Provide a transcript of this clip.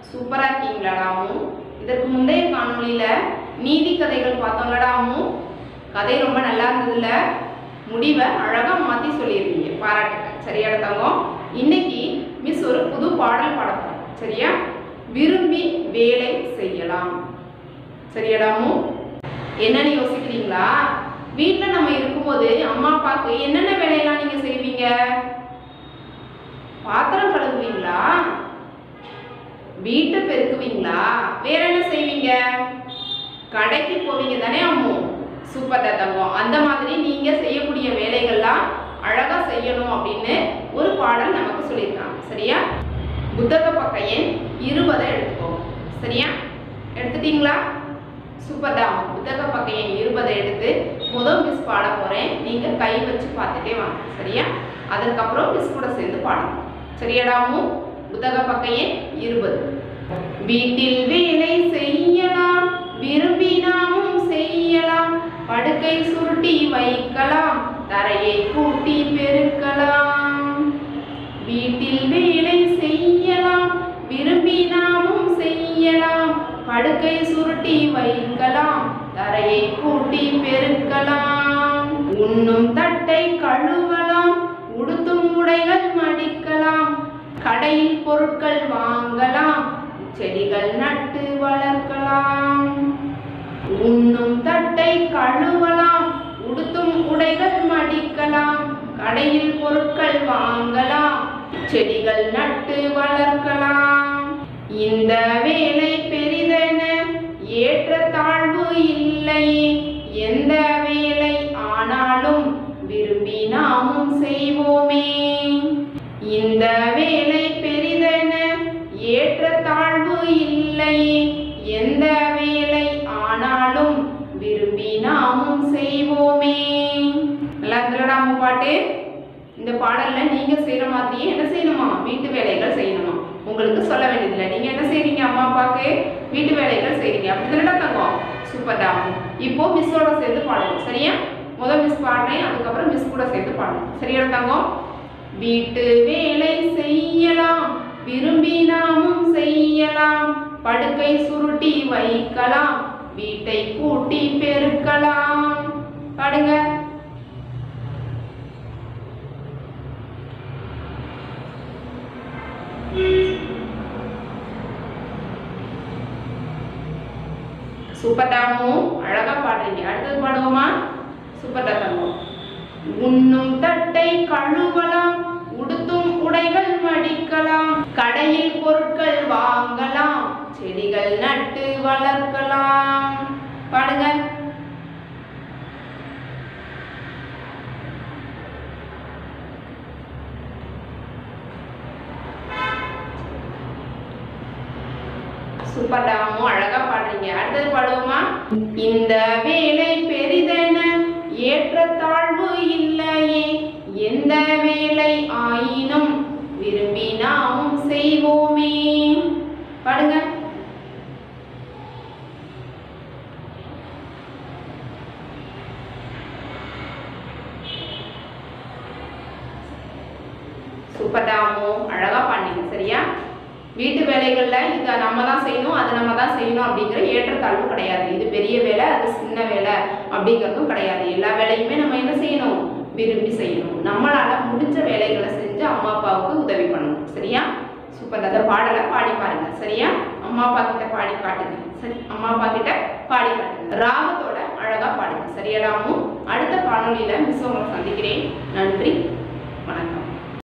சூப்பரா இருக்கீங்களாடாமு இதற்கு முந்தைய காணொளியில நீதி கதைகள் பார்த்தோம்லடாமு கதை ரொம்ப நல்லா இருந்ததுல முடிவை அழகா மாத்தி சொல்லியிருக்கீங்க பாராட்டுக்கள் சரியாட தங்கம் இன்னைக்கு மிஸ் ஒரு புது பாடல் பாட போறோம் சரியா விரும்பி வேலை செய்யலாம் சரியாடாமு என்னன்னு யோசிக்கிறீங்களா வீட்டில் நம்ம இருக்கும்போது அம்மா அப்பாவுக்கு என்னென்ன வேலையெல்லாம் நீங்க செய்வீங்க பாத்திரம் கழுவுவீங்களா வீட்டை பெருக்குவீங்களா வேற என்ன செய்வீங்க கடைக்கு போவீங்க தானே அம்மு சூப்பர் தங்கம் அந்த மாதிரி நீங்க செய்யக்கூடிய வேலைகள்லாம் அழகா செய்யணும் அப்படின்னு ஒரு பாடல் நமக்கு சொல்லியிருக்காங்க சரியா புத்தக பக்க எண் இருபதை எடுத்துக்கோங்க சரியா எடுத்துட்டீங்களா சூப்பர் தான் புத்தக பக்க எண் இருபதை எடுத்து முதல் மிஸ் பாட போறேன் நீங்க கை வச்சு பார்த்துட்டே வாங்க சரியா அதற்கப்புறம் மிஸ் கூட சேர்ந்து பாடணும் சரியாடாமு புத்தக பக்க எண் இருபது வீட்டில் வேலை செய்யலாம் விரும்பினாமும் செய்யலாம் படுக்கை சுருட்டி வைக்கலாம் தரையை கூட்டி பெருக்கலாம் வீட்டில் வேலை செய்யலாம் விரும்பினாமும் செய்யலாம் படுக்கை சுருட்டி வைக்கலாம் தரையை கூட்டி பெருக்கலாம் உண்ணும் தட்டை கழுவலாம் உடுத்தும் உடைகள் மடிக்கலாம் கடையில் பொருட்கள் வாங்கலாம் செடிகள் நட்டு வளர்க்கலாம் உண்ணும் தட்டை கழுவலாம் உடுத்தும் உடைகள் மடிக்கலாம் கடையில் பொருட்கள் வாங்கலாம் செடிகள் நட்டு வளர்க்கலாம் இந்த வேலை பெரிதென ஏற்ற தாழ்வு இல்லை எந்த வேலை ஆனாலும் விரும்பி நாமும் செய்வோமே இந்த வேலை பெரிதென ஏற்ற தாழ்வு இல்லை எந்த வேலை ஆனாலும் விரும்பி நாமும் செய்வோமே நல்லா இருந்துலடா அம்மா பாட்டு இந்த பாடல்ல நீங்க செய்யற மாதிரியே என்ன செய்யணுமா வீட்டு வேலைகள் செய்யணுமா உங்களுக்கு சொல்ல வேண்டியதில்லை நீங்க என்ன செய்றீங்க அம்மா அப்பாவுக்கு வீட்டு வேலைகள் செய்றீங்க அப்படிதானடா தங்கம் சூப்பர் தான் இப்போ மிஸ்ஸோட சேர்ந்து பாடணும் சரியா முதல் மிஸ் பாடுறேன் அதுக்கப்புறம் மிஸ் கூட சேர்த்து பாடணும் சரியா தங்கம் வீட்டு வேலை செய்யலாம் விரும்பி நாமும் செய்யலாம் படுக்கை சுருட்டி வைக்கலாம் வீட்டை கூட்டி பெருக்கலாம் பாடுங்க சூப்பர் தாமு அழகா பாடுறீங்க அடுத்தது பாடுவோமா சூப்பர் தங்கம் உண்ணும் தட்டை கழுவலாம் உடுத்தும் உடைகள் மடிக்கலாம் கடையில் பொருட்கள் வாங்கலாம் செடிகள் நட்டு வளர்க்கலாம் பாடுங்க சூப்பர் டாமு அழகா பாடுறீங்க அடுத்தது பாடுவோமா இந்த வேலை பெரிதென ஏற்ற தாழ்வு இல்லையே எந்த வேலை ஆயினும் விரும்பி நாமும் செய்வோமே பாடுங்க சூப்பர் டாமு அழகா பாடுனீங்க சரியா வீட்டு வேலைகள்ல இதை நம்ம தான் செய்யணும் அதை நம்ம தான் செய்யணும் அப்படிங்கிற ஏற்றத்தாழ்வு கிடையாது இது பெரிய வேலை அது சின்ன வேலை அப்படிங்கிறதும் கிடையாது எல்லா வேலையுமே நம்ம என்ன செய்யணும் விரும்பி செய்யணும் நம்மளால முடிஞ்ச வேலைகளை செஞ்சு அம்மா அப்பாவுக்கு உதவி பண்ணணும் சரியா சூப்பர் அந்த பாடலை பாடி பாருங்க சரியா அம்மா அப்பா கிட்ட பாடி காட்டுங்க சரி அம்மா அப்பா கிட்ட பாடி காட்டுங்க ராகத்தோட அழகா பாடுங்க சரியாடாமும் அடுத்த காணொளியில மிஸ் உங்களை சந்திக்கிறேன் நன்றி வணக்கம்